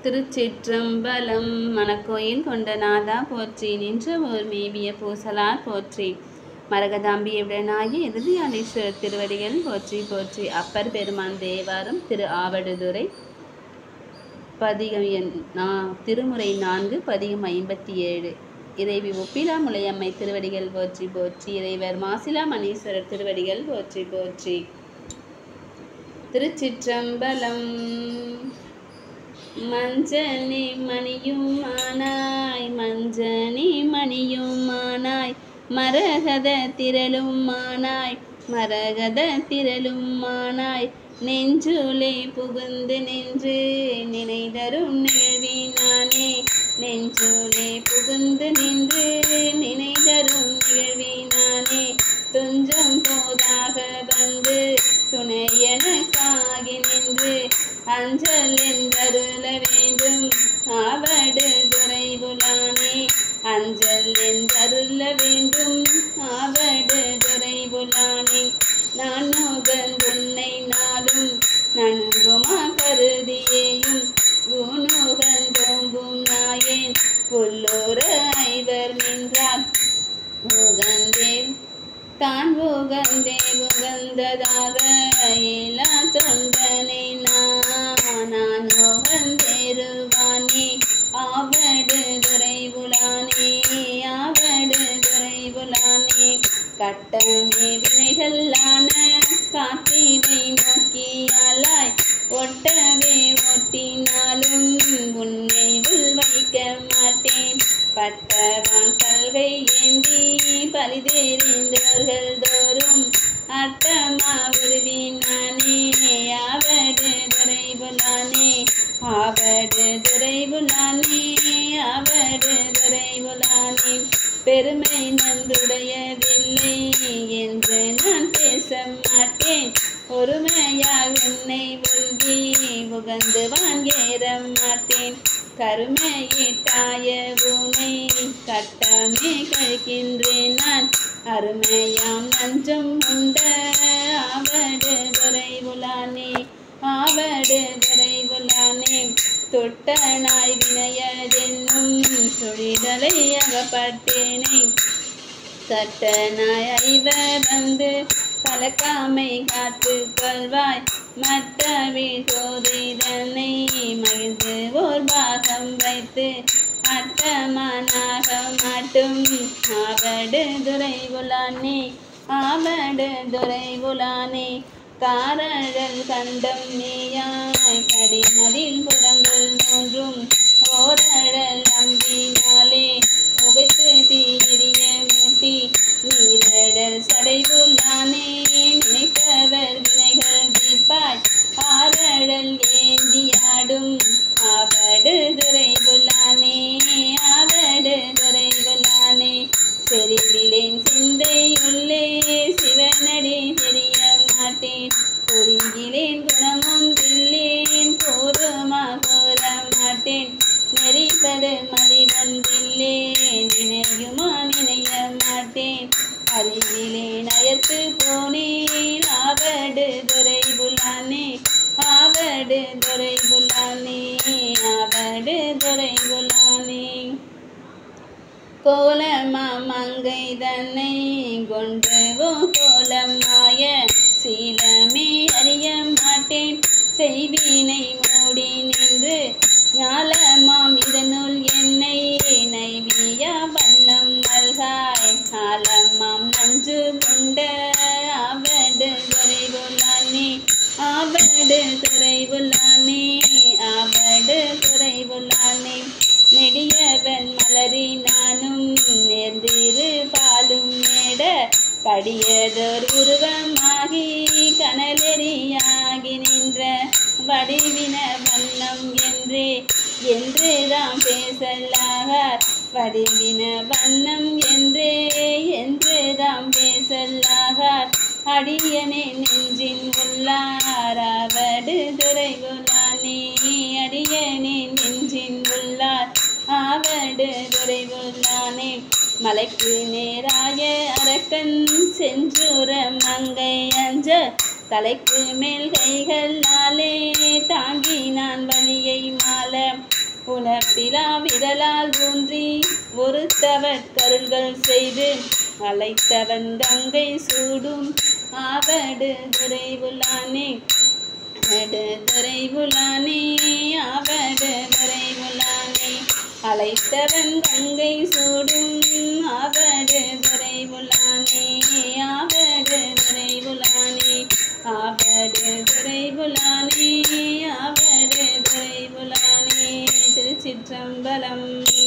திருச்சிற்றம்பலம் மணக்கோயில் கொண்ட நாதா போற்றி நின்ற ஓர் மேவிய பூசலார் போற்றி மரகதாம்பியுடனாகி இறுதியானீஸ்வரர் திருவடிகள் போற்றி போற்றி அப்பர் பெருமான் தேவாரம் திரு ஆவடுதுறை பதிகம் எண் நா திருமுறை நான்கு பதிகம் ஐம்பத்தி ஏழு இறைவி ஒப்பிலா முலையம்மை திருவடிகள் போற்றி போற்றி இறைவர் மாசிலா மணீஸ்வரர் திருவடிகள் போற்றி போற்றி திருச்சிற்றம்பலம் மஞ்சனி மணியும் மானாய் மஞ்சனி மணியும் மானாய் மரகத திரளும் மானாய் மரகத திரளும் மானாய் நெஞ்சுலே புகுந்து நின்று நினைதரும் நிகழ்வினானே நெஞ்சுலே புகுந்து நின்று நினைதரும் நிகழ்வினானே துஞ்சம் போதாக வந்து துணையனக்காகி நின்று அஞ்சல் என்றருள வேண்டும் ஆவடு துறைபுலானே அஞ்சல் என்றருள வேண்டும் ஆவடு துறைபுலானே நான் நுகந்துன்னை நாளும் நன்குமா கருதியேயும் ஊனுகந்தோம்பும் நாயேன் புல்லோர ஐவர் நின்றார் உகந்தேன் தான் உகந்தே உகந்ததாக இலா தொண்டனை நான் உகந்தேருவானே ஆவடு துறைபுலானே ஆவடு துறைபுலானே கட்டமே வினைகளான காத்திவை நோக்கியாலாய் ஒட்டவே ஒட்டினாலும் உன்னை உள் வைக்க மாட்டேன் பட்டவான் கல்வை ஏந்தி பலிதெறிந்தோர்கள் தோறும் அட்டமா உருவினானே ஆவடு துறைபுலானே ஆவடு துறைபுலானே ஆவடு துறைபுலானே பெருமை நன்றுடையதில்லை என்று நான் பேச மாட்டேன் ஒருமையால் உன்னை உள்கி உகந்து வாங்கேற மாட்டேன் கருமையிட்டாய உனை கட்டமே கழிக்கின்றேன் நான் அருமையாம் நஞ்சம் உண்ட ஆவடு துறைவுலானே ஆவடு துறைவுலானே தொட்டனாய் வினையதென்னும் சுழிதலை அகப்பட்டேனே தட்டனாய் ஐவர் வந்து கலக்காமை காத்து கொள்வாய் மற்றவி சோதிதனை மகிழ்ந்து ஓர் பாகம் வைத்து அட்டமானாக மாட்டும் ஆவடு துறைவுலானே ஆவடு துறைவுலானே காரழல் கண்டம் நீயாய் கடிமதில் புறங்கள் மூன்றும் ஓரழல் நம்பினாலே உகைத்து தீரிய மூட்டி நீரடல் சடைவுள்ளானே நினைப்பவர் வினைகள் தீப்பாய் ஆரழல் ஏந்தியாடும் ஆவடு துறைவுள்ளானே ஆவடு துறைவுள்ளானே செறிவிலேன் சிந்தை உள்ளே சிவனடி தெரிய மாட்டேன் ஒருங்கிலேன் குணமொன்றில்லேன் போருமா கோர மாட்டேன் நெறிப்படு மதிவொன்றில்லே நினையுமா நினைய மாட்டேன் அறிவிலே நயத்து போனேன் ஆவடு துறை புல்லானே ஆவடு துறை புல்லானே ஆவடு துறை புல்லானே கோலமா மங்கை தன்னை கொண்டவோ கோலமாய சீலமே அறிய மாட்டேன் செய்வினை மூடி நின்று ஞாலமாம் இதனுள் என்னை நைவியா வண்ணம் மல்காய் ஆலமாம் நஞ்சு உண்ட ஆவடு துறைவுள்ளானே ஆவடு துறைவுள்ளானே ஆவடு துறைவுள்ளானே நெடியவன் மலரி நானும் நேர்ந்திரு பாலும் நேட கடியதோர் உருவமாகி கனலெறியாகி நின்ற வடிவின வண்ணம் என்றே என்று தாம் பேசல்லாகார் வடிவின வண்ணம் என்றே என்று தாம் பேசல்லாகார் அடியனே நெஞ்சின் உள்ளாராவடு துறைவுலானே அடியனே நெஞ்சின் உள்ளார் ஆவடு துறைவுலானே மலைக்கு நேராய அரக்கன் செஞ்சுர மங்கை அஞ்ச தலைக்கு மேல் கைகளாலே தாங்கி நான் வழியை மால உணர்ப்பிலா விரலால் ஊன்றி ஒருத்தவட் கருள்கள் செய்து அழைத்தவன் கங்கை சூடும் ஆவடு துறைவுலானே ஆவடு துறைவுலானே ஆவடு துறைவுலானே அழைத்தவன் கங்கை சூடும் ஆவடு துறைவுலானே ஆவடு துறைவுலானே ஆவடு துறைவுலானே ஆவடு துறைவுலானே திருச்சிற்றம்பலம்